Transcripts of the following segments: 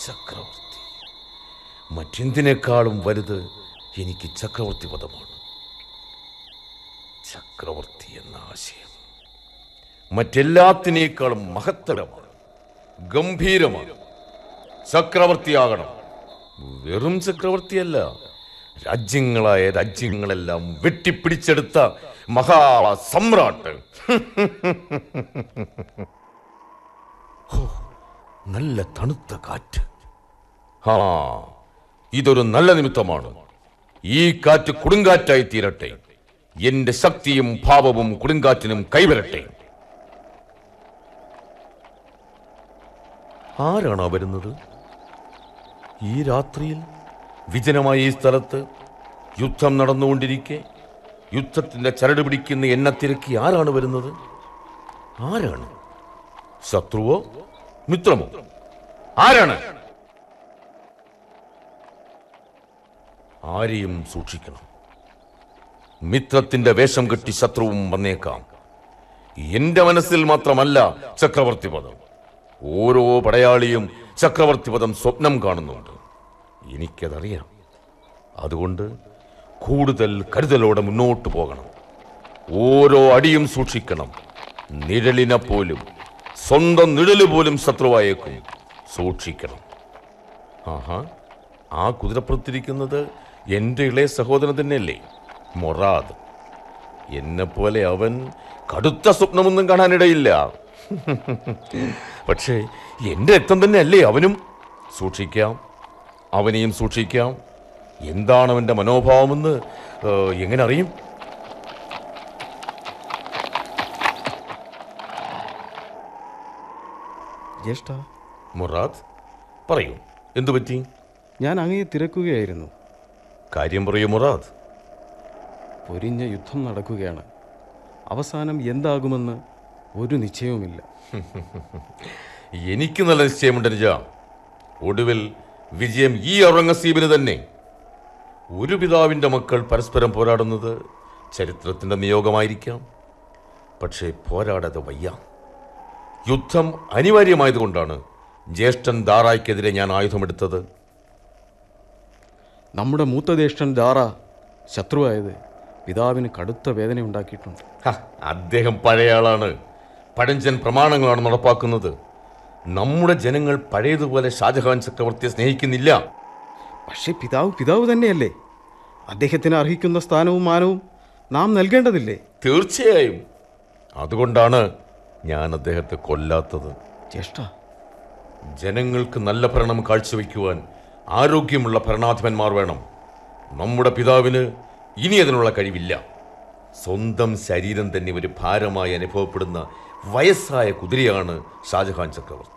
ചക്രവർത്തി മറ്റെന്തിനേക്കാളും വലുത് എനിക്ക് ചക്രവർത്തി പദമാണ് ചക്രവർത്തി എന്ന ആശയം മറ്റെല്ലാത്തിനേക്കാളും മഹത്തരമാണ് ഗംഭീരമാണ് ചക്രവർത്തിയാകണം വെറും ചക്രവർത്തിയല്ല രാജ്യങ്ങളായ രാജ്യങ്ങളെല്ലാം വെട്ടിപ്പിടിച്ചെടുത്ത മഹാ സമ്രാട്ട് ഹോ, നല്ല തണുത്ത കാറ്റ് ആ ഇതൊരു നല്ല നിമിത്തമാണ് ഈ കാറ്റ് കൊടുങ്കാറ്റായി തീരട്ടെ എന്റെ ശക്തിയും ഭാവവും കൊടുങ്കാറ്റിനും കൈവരട്ടെ ആരാണോ വരുന്നത് ഈ രാത്രിയിൽ വിജനമായ ഈ സ്ഥലത്ത് യുദ്ധം നടന്നുകൊണ്ടിരിക്കെ യുദ്ധത്തിന്റെ ചരട് പിടിക്കുന്ന എന്നെ തിരക്കി ആരാണ് വരുന്നത് ആരാണ് ശത്രുവോ മിത്രമോ ആരാണ് ആരെയും സൂക്ഷിക്കണം മിത്രത്തിന്റെ വേഷം കെട്ടി ശത്രുവും വന്നേക്കാം എന്റെ മനസ്സിൽ മാത്രമല്ല ചക്രവർത്തി പദം ഓരോ പടയാളിയും ചക്രവർത്തി പദം സ്വപ്നം കാണുന്നുണ്ട് എനിക്കതറിയാം അതുകൊണ്ട് കൂടുതൽ കരുതലോടെ മുന്നോട്ട് പോകണം ഓരോ അടിയും സൂക്ഷിക്കണം നിഴലിനെ പോലും സ്വന്തം നിഴല് പോലും ശത്രുവായേക്കും സൂക്ഷിക്കണം ആഹാ ആ കുതിരപ്പുറത്തിരിക്കുന്നത് എൻ്റെ ഇളയ സഹോദരൻ തന്നെയല്ലേ മൊറാദ് എന്നെപ്പോലെ അവൻ കടുത്ത സ്വപ്നമൊന്നും കാണാനിടയില്ല പക്ഷേ എൻ്റെ രക്തം തന്നെ അല്ലേ അവനും സൂക്ഷിക്കാം അവനെയും സൂക്ഷിക്കാം എന്താണ് അവൻ്റെ മനോഭാവമെന്ന് ഏഹ്, എങ്ങനെ അറിയും ജ്യേഷ്ഠ മൊറാദ് പറയൂ എന്തു പറ്റി ഞാൻ അങ്ങയെ തിരക്കുകയായിരുന്നു കാര്യം പറയൂ മൊറാദ് പൊരിഞ്ഞ യുദ്ധം നടക്കുകയാണ് അവസാനം എന്താകുമെന്ന് ഒരു നിശ്ചയവുമില്ല എനിക്ക് നല്ല നിശ്ചയമുണ്ട് അനുജ ഒടുവിൽ വിജയം ഈ ഔറംഗസീബിന് തന്നെ ഒരു പിതാവിൻ്റെ മക്കൾ പരസ്പരം പോരാടുന്നത് ചരിത്രത്തിൻ്റെ നിയോഗമായിരിക്കാം പക്ഷേ പോരാടാതെ വയ്യ യുദ്ധം അനിവാര്യമായതുകൊണ്ടാണ് ജ്യേഷ്ഠൻ ദാറായ്ക്കെതിരെ ഞാൻ ആയുധമെടുത്തത് നമ്മുടെ മൂത്തജ്യേഷ്ഠൻ ദാറ ശത്രുവായത് പിതാവിന് കടുത്ത വേദന ഉണ്ടാക്കിയിട്ടുണ്ട് ഹ, അദ്ദേഹം പഴയ ആളാണ് പഴഞ്ചൻ പ്രമാണങ്ങളാണ് നടപ്പാക്കുന്നത് നമ്മുടെ ജനങ്ങൾ പഴയതുപോലെ ഷാജഹാൻ ചക്രവർത്തിയെ സ്നേഹിക്കുന്നില്ല പക്ഷേ പിതാവ് പിതാവ് തന്നെയല്ലേ അദ്ദേഹത്തിന് അർഹിക്കുന്ന സ്ഥാനവും മാനവും നാം നൽകേണ്ടതില്ലേ തീർച്ചയായും അതുകൊണ്ടാണ് ഞാൻ അദ്ദേഹത്തെ കൊല്ലാത്തത് ജ്യേഷ്ഠ ജനങ്ങൾക്ക് നല്ല ഭരണം കാഴ്ചവെക്കുവാൻ ആരോഗ്യമുള്ള ഭരണാധിപന്മാർ വേണം നമ്മുടെ പിതാവിന് ഇനി അതിനുള്ള കഴിവില്ല സ്വന്തം ശരീരം തന്നെ ഒരു ഭാരമായി അനുഭവപ്പെടുന്ന വയസ്സായ കുതിരയാണ് ഷാജഹാൻ ചക്രവർത്തി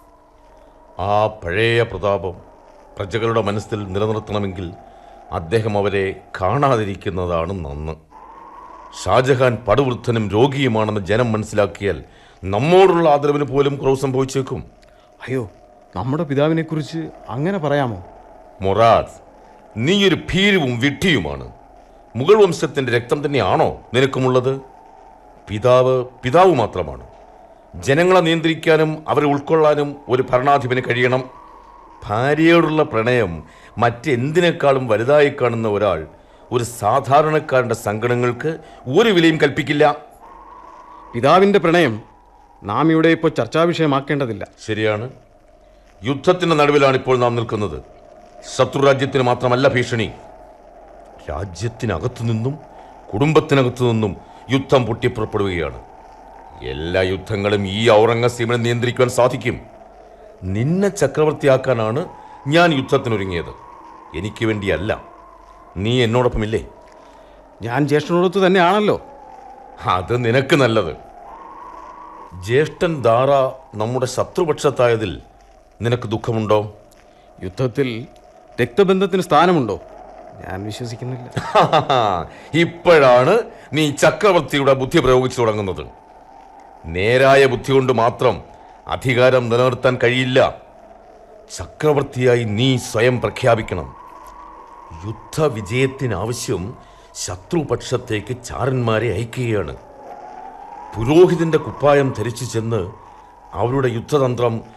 ആ പഴയ പ്രതാപം പ്രജകളുടെ മനസ്സിൽ നിലനിർത്തണമെങ്കിൽ അദ്ദേഹം അവരെ കാണാതിരിക്കുന്നതാണ് നന്ന് ഷാജഹാൻ പടുവൃദ്ധനും രോഗിയുമാണെന്ന് ജനം മനസ്സിലാക്കിയാൽ നമ്മോടുള്ള ആദരവിന് പോലും കുറവ് സംഭവിച്ചേക്കും അയ്യോ നമ്മുടെ പിതാവിനെക്കുറിച്ച് അങ്ങനെ പറയാമോ മൊറാദ് നീയൊരു ഭീരുവും വിഡ്ഢിയുമാണ് മുഗൾ വംശത്തിന്റെ രക്തം തന്നെയാണോ നിനക്കുമുള്ളത് പിതാവ് പിതാവ് മാത്രമാണ് ജനങ്ങളെ നിയന്ത്രിക്കാനും അവരെ ഉൾക്കൊള്ളാനും ഒരു ഭരണാധിപന് കഴിയണം ഭാര്യയോടുള്ള പ്രണയം മറ്റെന്തിനേക്കാളും വലുതായി കാണുന്ന ഒരാൾ ഒരു സാധാരണക്കാരന്റെ സങ്കടങ്ങൾക്ക് ഒരു വിലയും കൽപ്പിക്കില്ല പിതാവിൻ്റെ പ്രണയം നാം ഇവിടെ ഇപ്പോൾ ചർച്ചാ വിഷയമാക്കേണ്ടതില്ല ശരിയാണ് യുദ്ധത്തിന്റെ നടുവിലാണ് ഇപ്പോൾ നാം നിൽക്കുന്നത് ശത്രുരാജ്യത്തിന് മാത്രമല്ല ഭീഷണി രാജ്യത്തിനകത്തു നിന്നും കുടുംബത്തിനകത്തു നിന്നും യുദ്ധം പൊട്ടിപ്പുറപ്പെടുകയാണ് എല്ലാ യുദ്ധങ്ങളും ഈ ഔറംഗസീബിനെ നിയന്ത്രിക്കുവാൻ സാധിക്കും നിന്നെ ചക്രവർത്തിയാക്കാനാണ് ഞാൻ യുദ്ധത്തിനൊരുങ്ങിയത് എനിക്ക് വേണ്ടിയല്ല നീ എന്നോടൊപ്പമില്ലേ ഞാൻ ജ്യേഷ്ഠനോടൊത്ത് തന്നെയാണല്ലോ അത് നിനക്ക് നല്ലത് ജ്യേഷ്ഠൻ ദാറ നമ്മുടെ ശത്രുപക്ഷത്തായതിൽ നിനക്ക് ദുഃഖമുണ്ടോ യുദ്ധത്തിൽ രക്തബന്ധത്തിന് സ്ഥാനമുണ്ടോ ഞാൻ വിശ്വസിക്കുന്നില്ല ഇപ്പോഴാണ് നീ ചക്രവർത്തിയുടെ ബുദ്ധി പ്രയോഗിച്ചു തുടങ്ങുന്നത് നേരായ ബുദ്ധി കൊണ്ട് മാത്രം അധികാരം നിലനിർത്താൻ കഴിയില്ല ചക്രവർത്തിയായി നീ സ്വയം പ്രഖ്യാപിക്കണം യുദ്ധവിജയത്തിനാവശ്യം ശത്രുപക്ഷത്തേക്ക് ചാരന്മാരെ അയക്കുകയാണ് പുരോഹിതന്റെ കുപ്പായം ധരിച്ചു ചെന്ന് അവരുടെ യുദ്ധതന്ത്രം